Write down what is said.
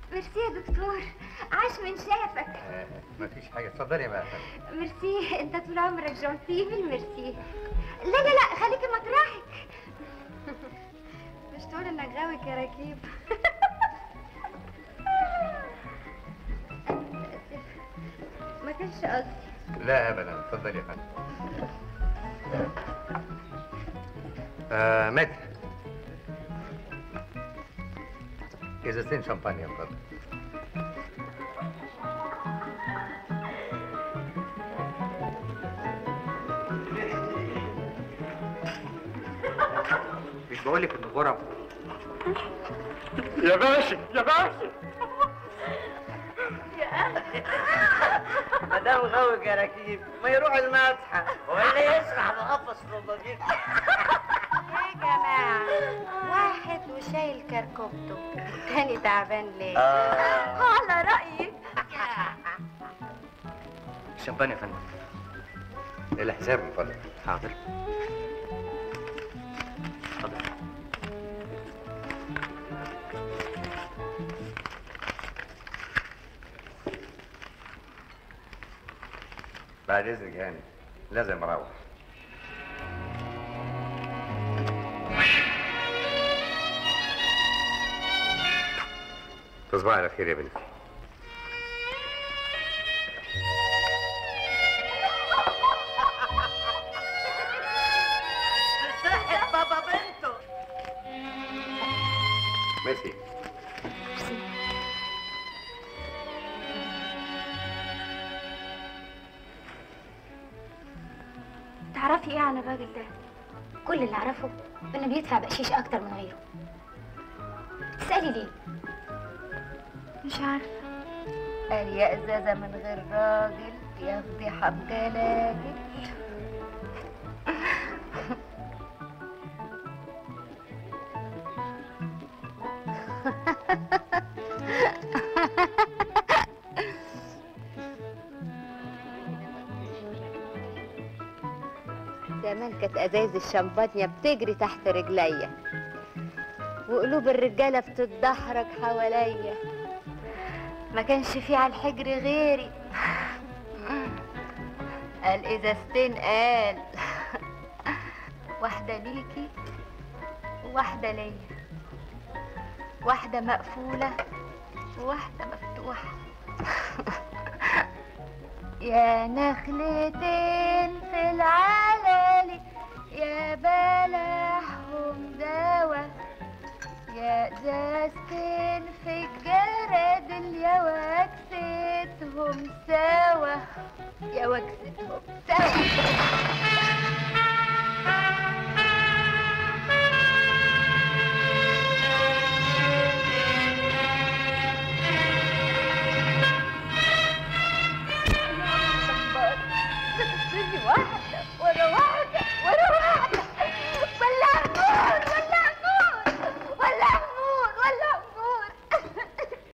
ميرسي يا دكتور عاش من شافك آه مفيش حاجه اتفضلي يا مهتم ميرسي انت طول عمرك جونتيفل ميرسي لا لا لا خليكي مطرحك مش تقول انك غاوي كراكيب ما كانش قصدي لا ابدا اتفضلي يا فندم آه متر ازازتين شامبانيا اتفضل مش بقول لك انه غرب يا باشا يا باشا ما دام غاوي كراكيب ما يروح المسحه ولا يسرح بقفص الضجيج يا جماعة واحد وشايل كركبته التاني تعبان ليه؟ آه. على رأيك شامبان يا فندم الحساب من فضلك حاضر حاضر بعد اذنك يا هاني لازم اروح تصبح على خير يا بنتي صحة بابا بنته ميرسي تعرفي ايه عن الراجل ده؟ كل اللي اعرفه انه بيدفع بقشيش اكتر من غيره تسالي ليه مش عارفة قال يا ازازه من غير راجل يا فضيحه بجلاجل زمان كانت ازايز الشمبانيا بتجري تحت رجليا وقلوب الرجاله بتتدحرج حواليا ما كانش في على الحجر غيري قال ازازتين قال واحده ليكي وواحده ليا واحده مقفوله وواحده مفتوحه يا نخلتين في العلالي يا بلحهم دوا يا ازازتين في الجرادل يا وكستهم سوا يا وكستهم سوا